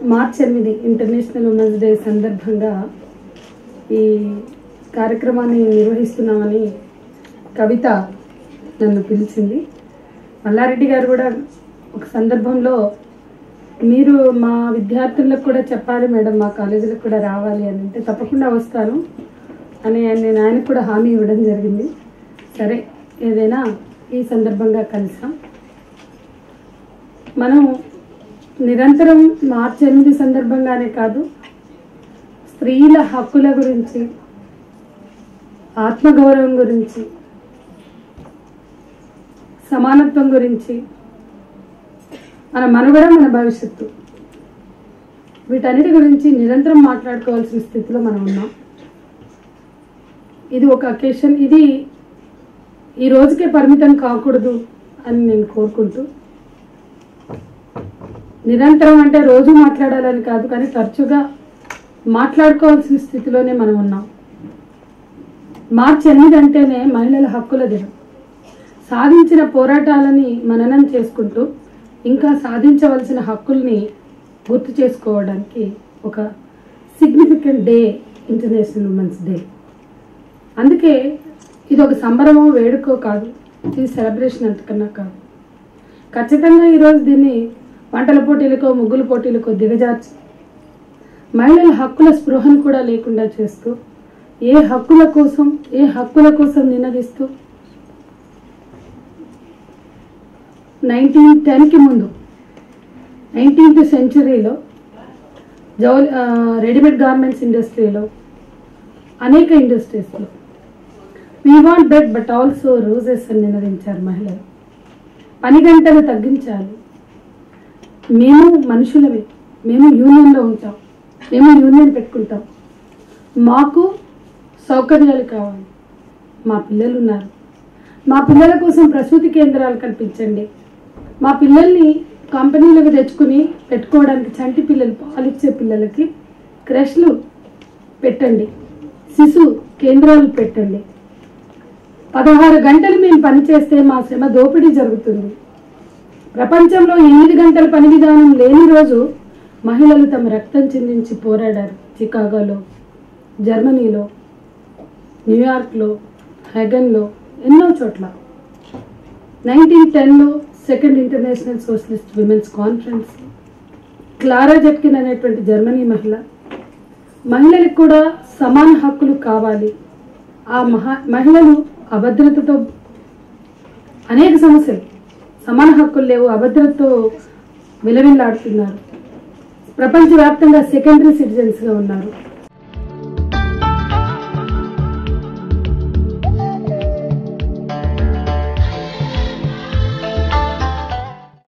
March ఎనిమిది international women's day సందర్భంగా ఈ కార్యక్రమాన్ని నిర్వహిస్తున్నామని కవిత నన్ను పిలిచింది మల్లారెడ్డి గారు కూడా ఒక సందర్భంలో మీరు మా విద్యార్థులకు కూడా చెప్పాలి మేడం మా కాలేజీలకు కూడా రావాలి అని అంటే తప్పకుండా వస్తాను అని నేను ఆయనకు కూడా హామీ ఇవ్వడం జరిగింది సరే ఏదైనా ఈ సందర్భంగా కలిసాం మనం నిరంతరం మార్చి ఎనిమిది సందర్భంగానే కాదు స్త్రీల హక్కుల గురించి ఆత్మగౌరవం గురించి సమానత్వం గురించి మన మనుగడ మన భవిష్యత్తు వీటన్నిటి గురించి నిరంతరం మాట్లాడుకోవాల్సిన స్థితిలో మనం ఉన్నాం ఇది ఒక అకేషన్ ఇది ఈ రోజుకే పరిమితం కాకూడదు అని నేను కోరుకుంటూ నిరంతరం అంటే రోజు మాట్లాడాలని కాదు కానీ తరచుగా మాట్లాడుకోవాల్సిన స్థితిలోనే మనం ఉన్నాం మార్చి ఎనిమిది అంటేనే మహిళల హక్కుల దినం సాధించిన పోరాటాలని మననం చేసుకుంటూ ఇంకా సాధించవలసిన హక్కుల్ని గుర్తు చేసుకోవడానికి ఒక significant day international women's day అందుకే ఇది ఒక సంబరమో వేడుకో కాదు ఇది సెలబ్రేషన్ అంతకన్నా కాదు ఖచ్చితంగా ఈరోజు దీన్ని వంటల పోటీలకో ముగ్గుల పోటీలకో దిగజార్చి మహిళల హక్కుల స్పృహను కూడా లేకుండా చేస్తూ ఏ హక్కుల కోసం ఏ హక్కుల కోసం నినదిస్తూ నైన్టీన్ టెన్కి ముందు నైన్టీన్త్ సెంచరీలో జౌల్ ఆ, రెడీమేడ్ గార్మెంట్స్ ఇండస్ట్రీలో అనేక ఇండస్ట్రీస్లో we want bread but also roses అని నినదించారు మహిళలు పని గంటలు తగ్గించాలి మేము మనుషులమే మేము యూనియన్లో ఉంటాం మేము యూనియన్ పెట్టుకుంటాం మాకు సౌకర్యాలు కావాలి మా పిల్లలు ఉన్నారు మా పిల్లల కోసం ప్రసూతి కేంద్రాలు కల్పించండి మా పిల్లల్ని కంపెనీలకు తెచ్చుకుని పెట్టుకోవడానికి చంటి పిల్లలు పాలిచ్చే పిల్లలకి క్రష్లు పెట్టండి శిశు కేంద్రాలు పెట్టండి పదహారు గంటలు మేము పనిచేస్తే మా శ్రమ దోపిడీ జరుగుతుంది ప్రపంచంలో ఎనిమిది గంటల పని విధానం లేని రోజు మహిళలు తమ రక్తం చిందించి పోరాడారు చికాగోలో జర్మనీలో న్యూయార్క్లో హెగన్లో ఎన్నో చోట్ల నైన్టీన్ టెన్లో second international socialist women's conference Clara Zetkin అనేటువంటి జర్మనీ మహిళ మహిళలకు కూడా సమాన హక్కులు కావాలి ఆ మహా మహిళలు అభద్రతతో అనేక సమస్యలు సమాన హక్కులు లేవు అభద్రతతో విలవిల్లాడుతున్నారు ప్రపంచవ్యాప్తంగా సెకండరీ సిటిజన్స్గా ఉన్నారు